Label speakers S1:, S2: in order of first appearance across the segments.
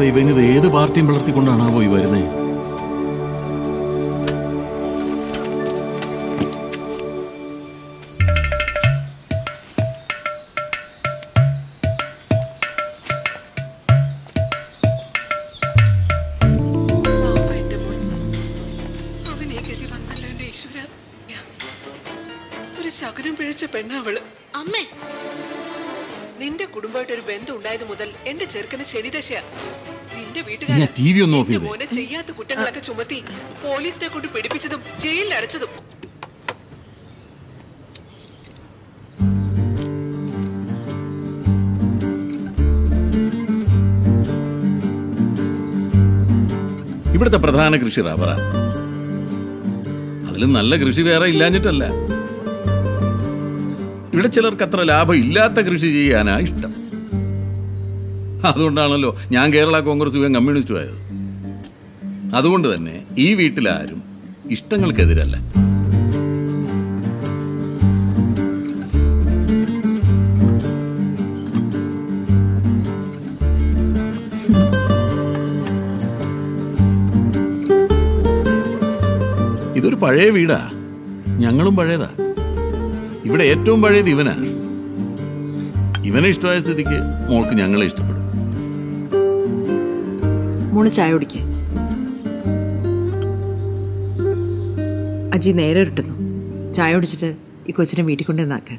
S1: ഇവനിത് ഏത് പാർട്ടിയും വളർത്തിക്കൊണ്ടാണാ പോയി വരുന്നേ
S2: പാവം എന്റെ മോൻ. അവൻ ഈ ഗതി വന്നല്ലോ എന്റെ ഈശ്വര ഒരു ശകുനം പിഴച്ച പെണ്ണവള്
S3: അമ്മേ
S2: നിന്റെ കുടുംബമായിട്ട് ഒരു ബന്ധം ഉണ്ടായത് മുതൽ എന്റെ ചെറുക്കന് ശനിദശയാ നിന്റെ
S1: ഞാൻ
S2: വീട്ടുകാരൻ
S1: ടി വി ഒന്ന് ഓഫ്
S2: എന്റെ
S1: ചെയ്തേ
S2: മോനെ ചെയ്യാത്ത കുറ്റങ്ങളൊക്കെ ചുമത്തി പോലീസിനെ കൊണ്ട് പിടിപ്പിച്ചതും ജയിലിൽ അടച്ചതും
S1: ഇവിടുത്തെ പ്രധാന കൃഷി റബ്ബറാ അതിലും നല്ല കൃഷി വേറെ ഇല്ലാഞ്ഞിട്ടല്ല ഇവിടെ ചിലർക്ക് അത്ര ലാഭം ഇല്ലാത്ത കൃഷി ചെയ്യാനാ ഇഷ്ടം അതുകൊണ്ടാണല്ലോ ഞാൻ കേരള കോൺഗ്രസ് യുവൻ കമ്മ്യൂണിസ്റ്റും ആയത് അതുകൊണ്ട് തന്നെ ഈ വീട്ടിലാരും ഇഷ്ടങ്ങൾക്കെതിരല്ല ഇതൊരു പഴയ വീടാ ഞങ്ങളും പഴയതാ ഇവിടെ ഏറ്റവും പഴയത് ഇവനാ ഇവനെ ഇഷ്ടമായ സ്ഥിതിക്ക് മോൾക്ക് ഞങ്ങളെ ഇഷ്ടപ്പെടും
S4: മോള് ചായ കുടിക്കേ അജി നേരെ ഇട്ടുന്നു ചായ കുടിച്ചിട്ട് ഈ കൊച്ചിനെ വീട്ടിൽ കൊണ്ടുവന്നാക്ക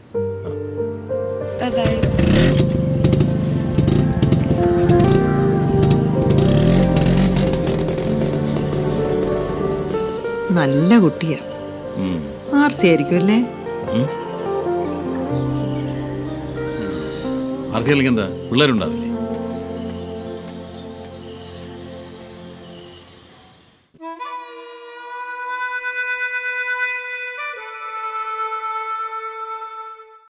S4: നല്ല കുട്ടിയാ
S1: ഉം.
S4: ആർസി ആയിരിക്കും അല്ലേ
S1: ആർ സി അല്ലെങ്കിൽ എന്താ പിള്ളേരുണ്ടാവില്ലേ